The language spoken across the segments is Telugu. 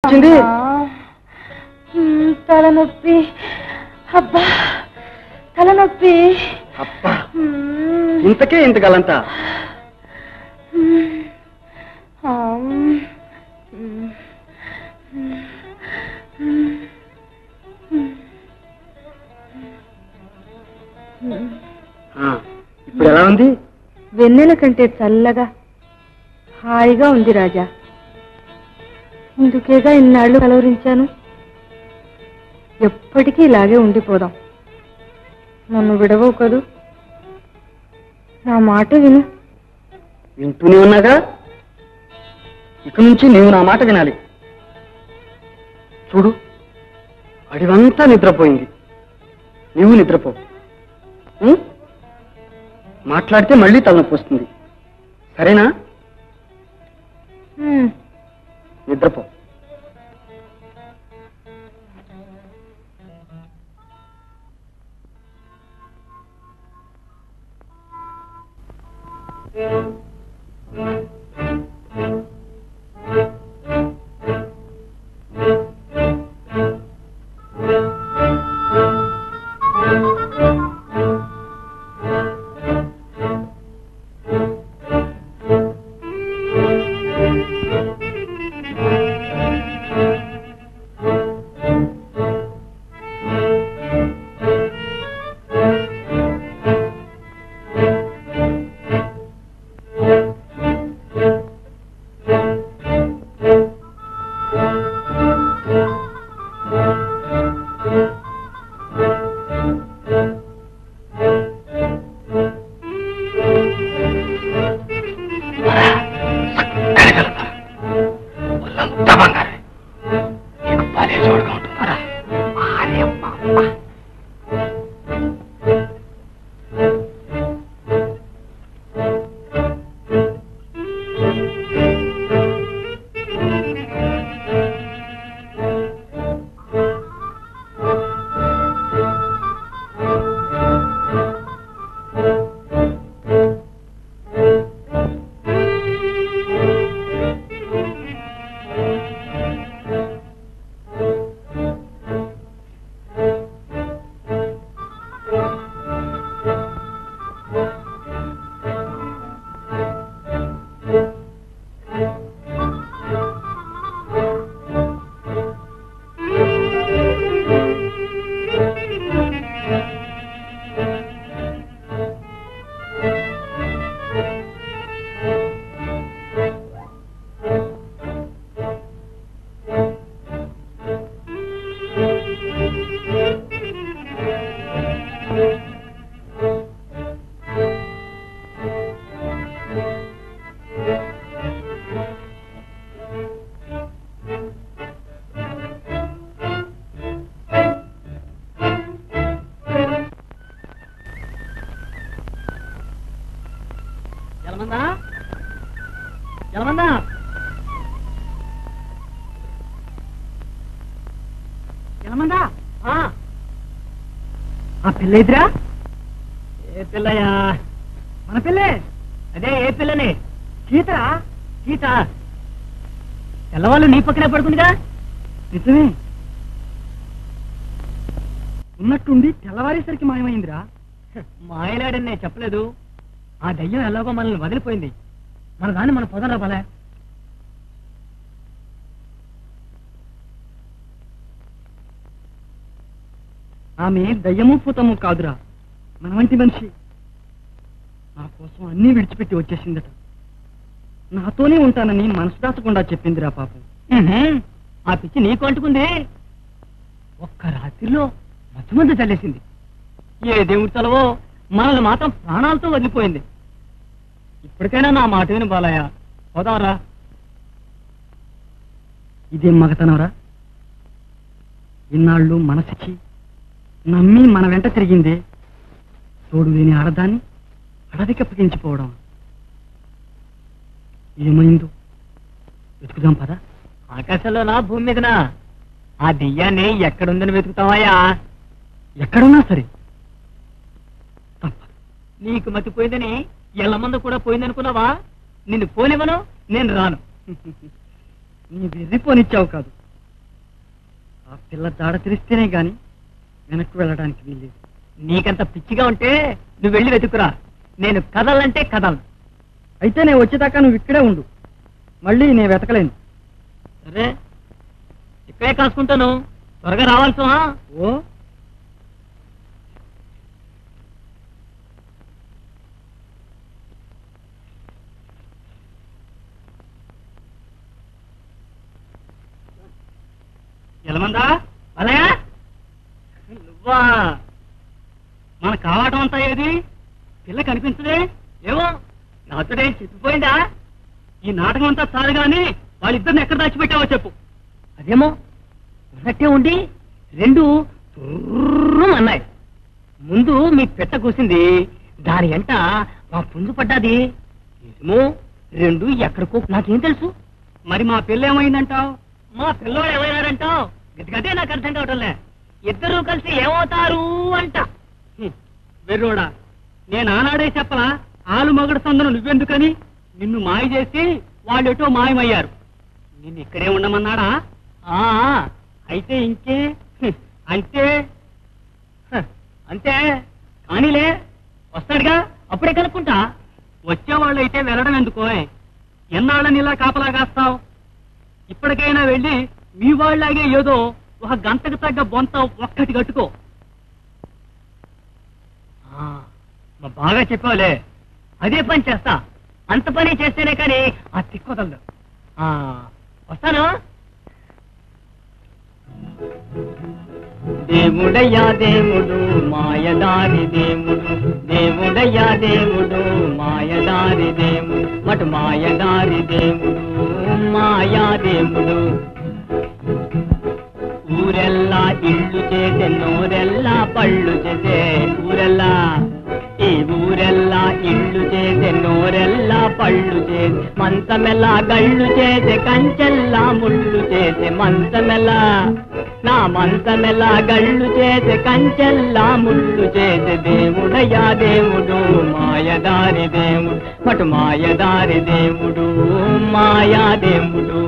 వచ్చింది మ్, తలనొప్పి అబ్బా తలనొప్పి అబ్బా మ్, ఇంతకే ఇంతకాలంతా మ్, ఆ, మ్, మ్, మ్, మ్. ఆ, ఇప్పుడు ఎలా ఉంది వెన్నెల కంటే చల్లగా హాయిగా ఉంది రాజా ఇందుకేగా ఇన్నాళ్ళు కలవరించాను ఎప్పటికీ ఇలాగే ఉండిపోదాం నన్ను విడవవు కదూ నా మాట విను వింటూనే ఉన్నాగా ఇక నుంచి నీవు నా మాట వినాలి చూడు అడివంతా నిద్రపోయింది నీవు నిద్రపో ఉం? మాట్లాడితే మళ్ళీ తలనొప్పి వస్తుంది సరేనా హ్మ్. నిద్రపో జలమందా జలమందా జలమందా ఆ పిల్ల ఎదురా ఏ పిల్లయా మన పిల్లే అదే ఏ పిల్లని సీతరా సీత తెల్లవాళ్ళు నీ పక్కనే పడుకుందిగా నిజమే ఉన్నట్టుండి తెల్లవారేసరికి మాయమైందిరా మాయలాడని నేను చెప్పలేదు ఆ దయ్యం ఎలాగో మనల్ని వదిలిపోయింది మన దాన్ని మన పొదరా పలే ఆమె దయ్యము పూతము కాదురా మన వంటి మనిషి నా కోసం అన్నీ విడిచిపెట్టి వచ్చేసిందట నాతోనే ఉంటానని మనసు దాచకుండా చెప్పిందిరా పాపం ఆ పిచ్చి నీకు అంటుకుంది ఒక్క రాత్రిలో మధ్య మధ్య చల్లేసింది ఏ దేవుడి తలవో మనల్ని మాత్రం ప్రాణాలతో వదిలిపోయింది ఇప్పటికైనా నా మాట విను బాలయ్య పోదాంరా ఇదేం మగతనవరా ఇన్నాళ్ళు మనసిచ్చి నమ్మి మన వెంట తిరిగిందే తోడు లేని ఆడదాన్ని అడవికి అప్పగించిపోవడం ఏమైందో వెతుకుదాం పదా ఆకాశంలోనా భూమి మీదనా ఆ దెయ్యాన్ని ఎక్కడుందని వెతుకుతావయ్యా ఎక్కడున్నా సరే తప్పదు నీకు మతిపోయిందని ఎల్ల మందు కూడా పోయిందనుకున్నావా నిన్ను పోనివ్వను నేను రాను నీ వెర్రి పోనిచ్చావు కాదు పిల్ల జాడ తెలిస్తేనే గాని వెనక్కి వెళ్ళడానికి వీల్లేదు నీకంత పిచ్చిగా ఉంటే నువ్వు వెళ్ళి వెతుకురా నేను కదలంటే కదలను అయితే నేను వచ్చేదాకా నువ్వు ఇక్కడే ఉండు మళ్ళీ నేను వెతకలేను సరే ఇక్కడే కాసుకుంటాను త్వరగా రావాల్సి ఓ ఎలమందా అలయా నువ్వా మన కావటం అంతా ఏది పిల్ల కనిపించదే ఏమో నాతోడే చెప్పిపోయిందా ఈ నాటకం అంతా చాలు గాని వాళ్ళిద్దరిని ఎక్కడ దాచిపెట్టావో చెప్పు అదేమో ఉన్నట్టే ఉండి రెండు తుర్రుం అన్నాయి ముందు మీ పెట్ట కూసింది దాని ఎంట మా పుంజు పడ్డాది ఏమో రెండు ఎక్కడికో నాకేం తెలుసు మరి మా పిల్ల ఏమైందంటావు మా పిల్లోడు ఏమైనాడంటావు గదిగదే నాకు అర్థం కావటంలే ఇద్దరూ కలిసి ఏమవుతారు అంట హ్మ్, వెర్రోడా నేను ఆనాడే చెప్పలా ఆలు మగడు సందను నువ్వెందుకని నిన్ను మాయ చేసి వాళ్ళు ఎటో మాయమయ్యారు నిన్ను ఇక్కడే ఉండమన్నాడా ఆ అయితే ఇంకే హ్మ్, అంటే హ, అంతే కానీలే వస్తాడుగా అప్పుడే కనుక్కుంటా వచ్చేవాళ్ళు అయితే వెళ్ళడం ఎందుకో ఎన్నాళ్ళని ఇలా కాపలా కాస్తావు ఇప్పటికైనా వెళ్ళి మీ వాళ్ళలాగే ఏదో ఒక గంటకు తగ్గ బొంత ఒక్కటి కట్టుకో ఆ, మా బాగా చెప్పావులే అదే పని చేస్తా అంత పని చేస్తేనే కానీ ఆ తిక్కొదలదు ఆ, వస్తాను దేవుడయ్యా దేవుడు మాయదారి దేవుడు దేవుడయ్యా దేవుడు మాయదారి దేవుడు మటు మాయదారి దేవుడు మాయా దేవుడు ఊరెల్లా ఇల్లు చేసే నోరెల్లా పళ్ళు చేసే ఊరెల్లా ఈ ఊరెల్లా ఇల్లు చేసే నోరెల్లా పళ్ళు చేసే మంచమెల్లా గళ్ళు చేసే కంచెల్లా ముళ్ళు చేసే మంచమెల్లా నా మంచమెల్లా గళ్ళు చేసే కంచెల్లా ముళ్ళు చేసే దేవుడయ్యా దేవుడు మాయదారి దేవుడు మటు మాయదారి దేవుడు మాయా దేవుడు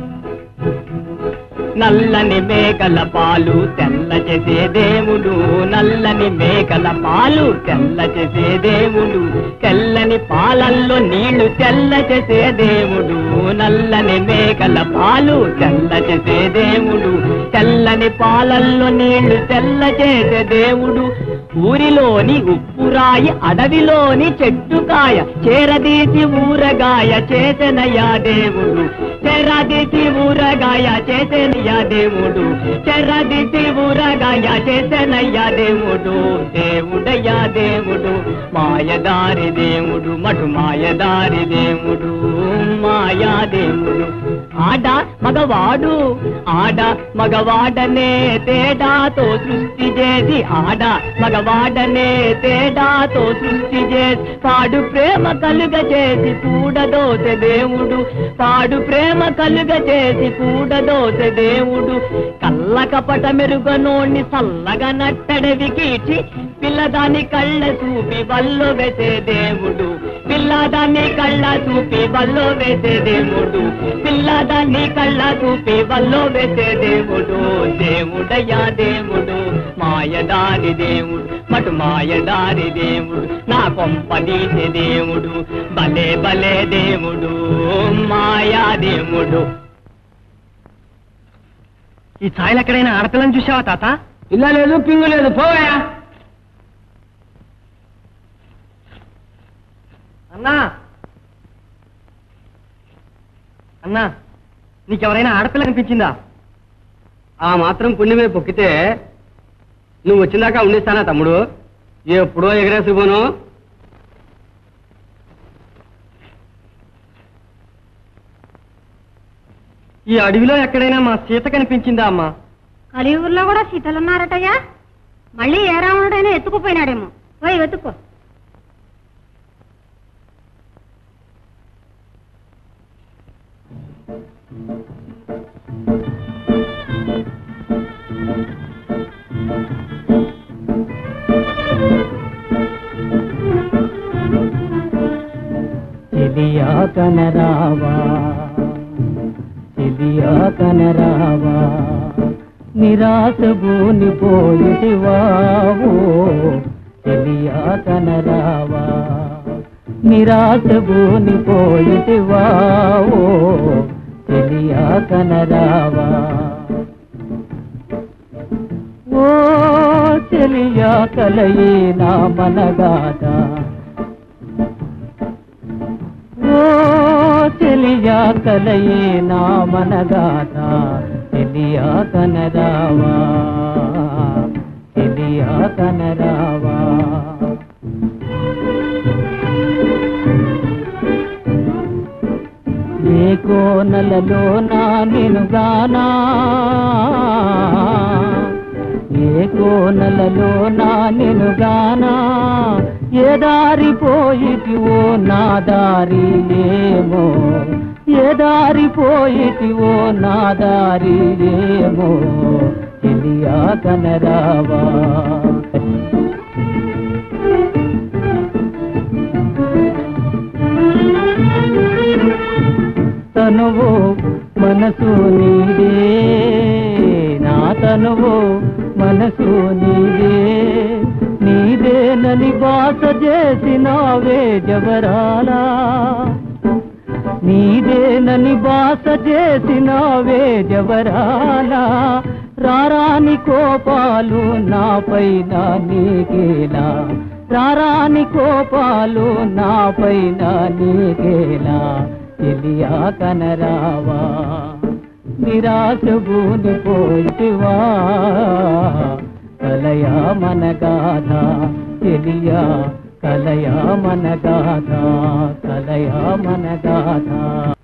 నల్లని మేకల పాలు తెల్ల చేసే దేవుడు నల్లని మేకల పాలు తెల్ల చేసే దేవుడు తెల్లని పాలల్లో నీళ్లు తెల్ల చేసే దేవుడు నల్లని మేకల పాలు తెల్ల చేసే దేవుడు తెల్లని పాలల్లో నీళ్లు తెల్ల చేసే దేవుడు ఊరిలోని ఉప్పురాయి అడవిలోని చెట్టుకాయ చేరదీసి ఊరగాయ చేతనయ్యా దేవుడు చెరదీసి ఊరగాయ చేతనయ్యా దేవుడు చెరదీసి ఊరగాయ చేతనయ్యా దేవుడు దేవుడయ్యా దేవుడు మాయదారి దేవుడు మటు మాయదారి దేవుడు మాయా దేవుడు ఆడ మగవాడు ఆడ మగవాడనే తేడాతో సృష్టి చేసి ఆడ మగవాడనే తేడాతో సృష్టి చేసి పాడు ప్రేమ కలుగ చేసి కూడదోసె దేవుడు పాడు ప్రేమ కలుగ చేసి కూడదోసె దేవుడు కళ్ళ కపట మెరుగనోణ్ణి చల్లగా నట్టడవి కీచి పిల్లదాని కళ్ళ చూపి వల్లో వేసే దేవుడు పిల్లదాన్ని కళ్ళ చూపి వల్లో వేసే దేవుడు పిల్లదాన్ని కళ్ళ చూపి వల్లో వేసే దేవుడు దేవుడయ్యా దేవుడు మాయదారి దేవుడు మటు మాయదారి దేవుడు నా కొంపదీసే దేవుడు భలే భలే దేవుడు మాయా దేవుడు ఈ ఛాయలు ఎక్కడైనా ఆడపిల్లని చూసావా తాత ఇల్లా లేదు పింగు లేదు పోయా అన్నా అన్నా నీకెవరైనా ఆడపిల్ల కనిపించిందా ఆ మాత్రం పుణ్యమే పొక్కితే నువ్వు వచ్చిందాకా ఉండేస్తానా తమ్ముడు ఎప్పుడో ఎగరేసిపోను ఈ అడవిలో ఎక్కడైనా మా సీత కనిపించిందా అమ్మా కలియూరులో కూడా సీతలున్నారటయ్యా మళ్ళీ ఏ రావణుడైనా ఎత్తుకుపోయినాడేమో పోయి వెతుక్కో చెలియా కనరావా చెలియా కనరావా నిరాశ పోయిటివావో తెలియా కనరావా నిరాశ పోయిటివావో తెలియా కనరావా ఓ చెలియా కలయే నా మనగాట ఓ చెలియా కలయే నా మనగాట చెలియా కనరావా చెలియా కనరావా ఏ కోనలలో నా నినుగానా ఏ కోనలలో నా నినుగానా ఏ దారి పోయిటివో నా దారి ఏమో ఏ దారి పోయిటివో నా దారి ఏమో తెలియా కనరావా తనువు మనసు నీదే నా తనువు మనసు నీదే నీదేనని బాస చేసినావే జవరాలా నీదేనని బాస చేసినావే జవరాలా రారాని కోపాలు నాపైన నీకేలా రారాని కోపాలు నాపైన నీకేలా తెలియా కనరావా నిరాశ పోయిటివా కలయా మన గాథ తెలియా కలయా మన గాథ కలయా మన గాథ